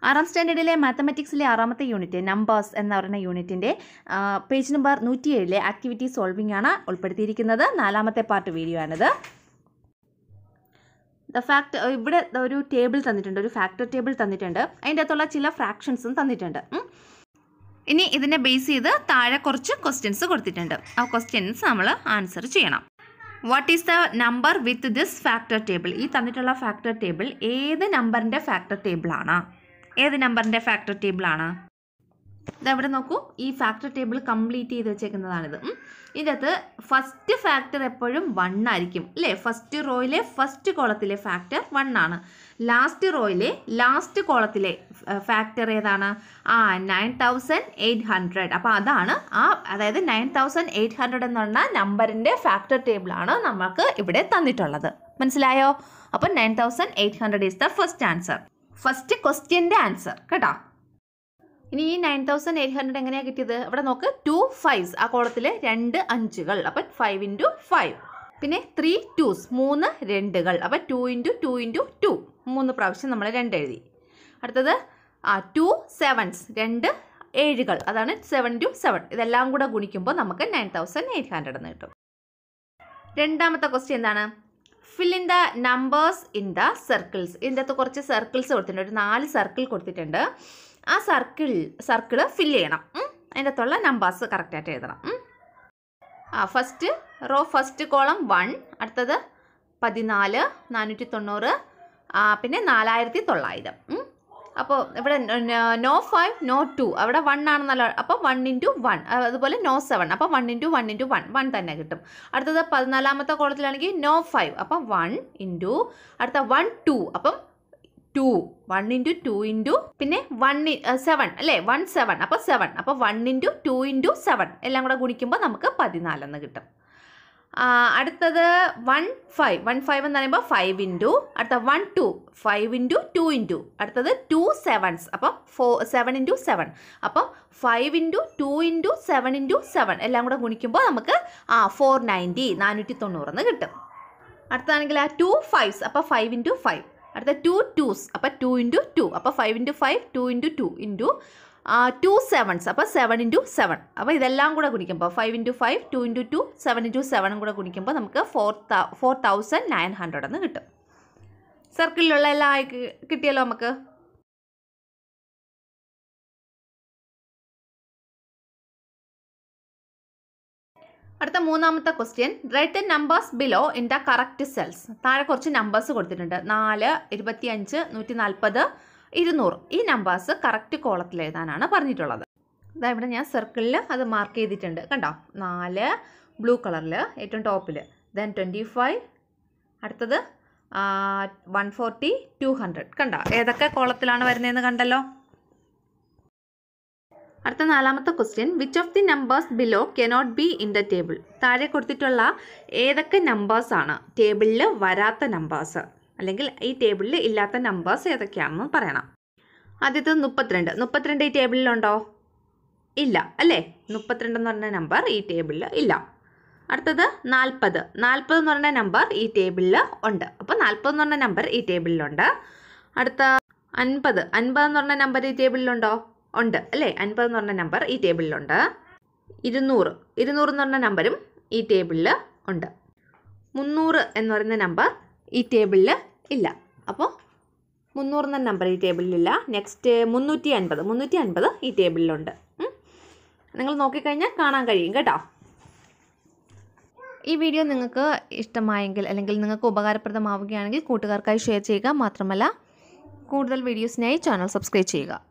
ആറാം സ്റ്റാൻഡേർഡിലെ മാത്തമാറ്റിക്സിലെ ആറാമത്തെ unit numbers എന്ന് പറയുന്ന യൂണിറ്റിൻ്റെ പേജ് നമ്പർ നൂറ്റിയേഴിലെ ആക്ടിവിറ്റി സോൾവിംഗ് ആണ് ഉൾപ്പെടുത്തിയിരിക്കുന്നത് നാലാമത്തെ പാർട്ട് വീഡിയോ ആണിത് ദ ഫാക്ട് ഇവിടെ ദാ ഒരു ടേബിൾ തന്നിട്ടുണ്ട് ഒരു ഫാക്ടർ ടേബിൾ തന്നിട്ടുണ്ട് അതിൻ്റെ അകത്തുള്ള ചില ഫ്രാക്ഷൻസും തന്നിട്ടുണ്ട് ഉം. ഇനി ഇതിനെ ബേസ് ചെയ്ത് താഴെ കുറച്ച് ക്വസ്റ്റ്യൻസ് കൊടുത്തിട്ടുണ്ട് ആ ക്വസ്റ്റ്യൻസ് നമ്മൾ ആൻസർ ചെയ്യണം what is the number with this factor table ഈ തന്നിട്ടുള്ള ഫാക്ടർ ടേബിൾ ഏത് നമ്പറിൻ്റെ ഫാക്ടർ ടേബിളാണ് ഏത് നമ്പറിൻ്റെ ഫാക്ടർ ടേബിളാണ് ഇതവിടെ നോക്കൂ ഈ ഫാക്ടർ ടേബിൾ കംപ്ലീറ്റ് ചെയ്ത് വെച്ചേക്കുന്നതാണിത് ഉം. ഇതിനകത്ത് ഫസ്റ്റ് ഫാക്ടർ എപ്പോഴും വൺ ആയിരിക്കും അല്ലേ ഫസ്റ്റ് റോയിലെ ഫസ്റ്റ് കോളത്തിലെ ഫാക്ടർ വൺ ആണ് ലാസ്റ്റ് റോയിലെ ലാസ്റ്റ് കോളത്തിലെ ഫാക്ടർ ഏതാണ് ആ നയൻ തൗസൻഡ് എയ്റ്റ് ഹൺഡ്രഡ് അപ്പോൾ അതാണ് ആ അതായത് നയൻ തൗസൻഡ് എയ്റ്റ് ഹൺഡ്രഡ് എന്ന് പറഞ്ഞ നമ്പറിൻ്റെ ഫാക്ടർ ടേബിളാണ് നമുക്ക് ഇവിടെ തന്നിട്ടുള്ളത് മനസ്സിലായോ അപ്പോൾ nine thousand eight hundred is the first answer first ക്വസ്റ്റ്യൻ്റെ ആൻസർ കേട്ടോ ഇനി ഈ നയൻ തൗസൻഡ് എയ്റ്റ് ഹൺഡ്രഡ് എങ്ങനെയാണ് കിട്ടിയത് ഇവിടെ നോക്ക് ടു ഫൈവ്സ് ആ കോളത്തിൽ രണ്ട് അഞ്ചുകൾ അപ്പം ഫൈവ് ഇൻറ്റു ഫൈവ് പിന്നെ ത്രീ ടൂസ് മൂന്ന് രണ്ടുകൾ അപ്പം two into two into two മൂന്ന് പ്രാവശ്യം നമ്മൾ രണ്ട് എഴുതി അടുത്തത് ആ ടു സെവൻസ് രണ്ട് ഏഴുകൾ അതാണ് സെവൻ ടു സെവൻ ഇതെല്ലാം കൂടെ ഗുണിക്കുമ്പോൾ നമുക്ക് നയൻ തൗസൻഡ് എയ്റ്റ് ഹൺഡ്രഡ് എന്ന് കിട്ടും രണ്ടാമത്തെ ക്വസ്റ്റ്യൻ എന്താണ് fill in the numbers in the circles ഇതിൻ്റെ അകത്ത് കുറച്ച് സർക്കിൾസ് കൊടുത്തിട്ടുണ്ട് ഒരു നാല് സർക്കിൾ കൊടുത്തിട്ടുണ്ട് ആ സർക്കിൾ സർക്കിള് ഫില്ല് ചെയ്യണം ഉം. അതിൻ്റെ അകത്തുള്ള നമ്പേഴ്സ് കറക്റ്റായിട്ട് എഴുതണം ഉം. ആ first row first column one അടുത്തത് പതിനാല് നാനൂറ്റി തൊണ്ണൂറ് ആ, പിന്നെ നാലായിരത്തി തൊള്ളായിരം ഉം. അപ്പോൾ ഇവിടെ നോ ഫൈവ് നോ ടു അവിടെ വൺ ആണെന്നല്ല അപ്പോൾ വൺ ഇൻറ്റു വൺ അതുപോലെ നോ സെവൻ അപ്പോൾ one into one into one one തന്നെ കിട്ടും അടുത്തത് പതിനാലാമത്തെ കോളത്തിലാണെങ്കിൽ നോ ഫൈവ് അപ്പം വൺ ഇൻറ്റു അടുത്ത വൺ ടു അപ്പം two one into two into പിന്നെ വൺ സെവൻ അല്ലേ വൺ സെവൻ അപ്പോൾ സെവൻ അപ്പോൾ one into two into seven എല്ലാം കൂടെ ഗുണിക്കുമ്പോൾ നമുക്ക് പതിനാലെന്ന് കിട്ടും ആ, അടുത്തത് വൺ ഫൈവ് വൺ ഫൈവ് എന്ന് പറയുമ്പോൾ ഫൈവ് ഇൻറ്റു അടുത്ത one two five into two into അടുത്തത് ടു സെവൻസ് അപ്പം ഫോർ സെവൻ ഇൻറ്റു സെവൻ അപ്പം five into two into seven into seven എല്ലാം കൂടെ ഗുണിക്കുമ്പോൾ നമുക്ക് ആ ഫോർ നയൻറ്റി നാനൂറ്റി തൊണ്ണൂറെന്ന് കിട്ടും അടുത്തതാണെങ്കിൽ ആ ടു ഫൈവ്സ് അപ്പോൾ ഫൈവ് ഇൻറ്റു ഫൈവ് അടുത്ത ടു ടൂസ് അപ്പോൾ ടു ഇൻറ്റു ടു അപ്പോൾ five into five two into two into two sevens അപ്പോൾ സെവൻ ഇൻറ്റു സെവൻ അപ്പോൾ ഇതെല്ലാം കൂടെ ഗുണിക്കുമ്പോൾ five into five two into two seven into സെവനും കൂടെ ഗുണിക്കുമ്പോൾ നമുക്ക് four four thousand nine hundred എന്ന് കിട്ടും സർക്കിളിലുള്ള എല്ലാം ആയി കി- കിട്ടിയല്ലോ നമുക്ക് അടുത്ത മൂന്നാമത്തെ question write the numbers below in the correct cells താഴെ കുറച്ച് നമ്പേഴ്സ് കൊടുത്തിട്ടുണ്ട് നാല് ഇരുപത്തിയഞ്ച് നൂറ്റി നാൽപ്പത് ഇരുന്നൂറ് ഈ നമ്പേഴ്സ് കറക്റ്റ് കോളത്തിൽ എഴുതാനാണ് പറഞ്ഞിട്ടുള്ളത് ഇതാ ഇവിടെ ഞാൻ സർക്കിളിൽ അത് മാർക്ക് ചെയ്തിട്ടുണ്ട് കണ്ടോ നാല് ബ്ലൂ കളറിൽ ഏറ്റവും ടോപ്പിൽ ദെൻ ട്വൻറ്റി ഫൈവ് അടുത്തത് വൺ ഫോർട്ടി ടു ഹൺഡ്രഡ് കണ്ടോ ഏതൊക്കെ കോളത്തിലാണ് വരുന്നതെന്ന് കണ്ടല്ലോ അടുത്ത നാലാമത്തെ question which of the numbers below cannot be in the table താഴെ കൊടുത്തിട്ടുള്ള ഏതൊക്കെ നമ്പേഴ്സ് ആണ് ടേബിളിൽ വരാത്ത നമ്പേഴ്സ് അല്ലെങ്കിൽ ഈ ടേബിളിൽ ഇല്ലാത്ത നമ്പേഴ്സ് ഏതൊക്കെയാണെന്ന് പറയണം ആദ്യത്തെ മുപ്പത്തിരണ്ട് മുപ്പത്തിരണ്ട് ഈ ടേബിളിലുണ്ടോ ഇല്ല അല്ലേ മുപ്പത്തിരണ്ട് എന്ന് പറഞ്ഞ നമ്പർ ഈ ടേബിളിൽ ഇല്ല അടുത്തത് നാൽപ്പത് നാൽപ്പത് എന്ന് പറഞ്ഞ നമ്പർ ഈ ടേബിളിൽ ഉണ്ട് അപ്പോൾ നാൽപ്പത് എന്ന് പറഞ്ഞ നമ്പർ ഈ ടേബിളിലുണ്ട് അടുത്ത അൻപത് അൻപത് എന്ന് പറഞ്ഞ നമ്പർ ഈ ടേബിളിലുണ്ടോ ഉണ്ട് അല്ലേ അൻപത് എന്ന് പറഞ്ഞ നമ്പർ ഈ ടേബിളിലുണ്ട് ഇരുന്നൂറ് ഇരുന്നൂറ് എന്ന് പറഞ്ഞ നമ്പറും ഈ ടേബിളിൽ ഉണ്ട് മുന്നൂറ് എന്ന് പറയുന്ന നമ്പർ ഈ ടേബിളിൽ ഇല്ല അപ്പോൾ മുന്നൂറ് എന്ന നമ്പർ ഈ ടേബിളിലില്ല നെക്സ്റ്റ് മുന്നൂറ്റി അൻപത് മുന്നൂറ്റി അൻപത് ഈ ടേബിളിലുണ്ട് ഉം. നിങ്ങൾ നോക്കിക്കഴിഞ്ഞാൽ കാണാൻ കഴിയും കേട്ടോ ഈ വീഡിയോ നിങ്ങൾക്ക് ഇഷ്ടമായെങ്കിൽ അല്ലെങ്കിൽ നിങ്ങൾക്ക് ഉപകാരപ്രദമാവുകയാണെങ്കിൽ കൂട്ടുകാർക്കായി ഷെയർ ചെയ്യുക മാത്രമല്ല കൂടുതൽ വീഡിയോസിനായി ചാനൽ സബ്സ്ക്രൈബ് ചെയ്യുക